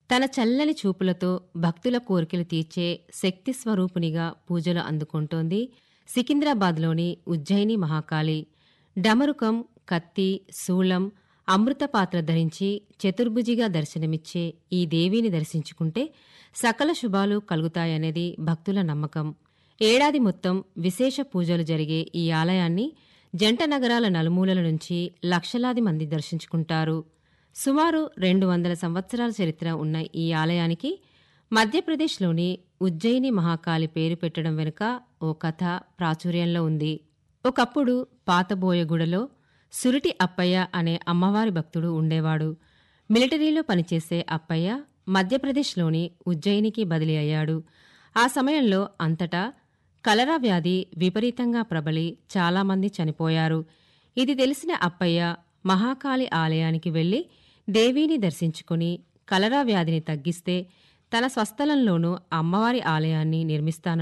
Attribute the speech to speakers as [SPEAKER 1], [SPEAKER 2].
[SPEAKER 1] తన చల్లని చూపులతో భక్తుల కోరికలు తీర్చే శక్తి స్వరూపునిగా పూజలు అందుకుంటోంది సికింద్రాబాద్లోని ఉజ్జయిని మహాకాళి డమరుకం కత్తి శూలం అమృత పాత్ర ధరించి చతుర్భుజిగా దర్శనమిచ్చే ఈ దేవిని దర్శించుకుంటే సకల శుభాలు కలుగుతాయనేది భక్తుల నమ్మకం ఏడాది మొత్తం విశేష పూజలు జరిగే ఈ ఆలయాన్ని జంట నగరాల నలుమూలల నుంచి లక్షలాది మంది దర్శించుకుంటారు సుమారు రెండు వందల సంవత్సరాల చరిత్ర ఉన్న ఈ ఆలయానికి మధ్యప్రదేశ్లోని ఉజ్జయిని మహాకాళి పేరు పెట్టడం వెనుక ఓ కథ ప్రాచుర్యంలో ఉంది ఒకప్పుడు పాతబోయగూడలో సురిటి అప్పయ్య అనే అమ్మవారి భక్తుడు ఉండేవాడు మిలిటరీలో పనిచేసే అప్పయ్య మధ్యప్రదేశ్లోని ఉజ్జయినికి బదిలీ అయ్యాడు ఆ సమయంలో అంతటా కలరా వ్యాధి విపరీతంగా ప్రబలి చాలామంది చనిపోయారు ఇది తెలిసిన అప్పయ్య మహాకాళి ఆలయానికి వెళ్లి దేవీని దర్శించుకుని కలరా వ్యాధిని తగ్గిస్తే తన స్వస్థలంలోనూ అమ్మవారి ఆలయాన్ని నిర్మిస్తానని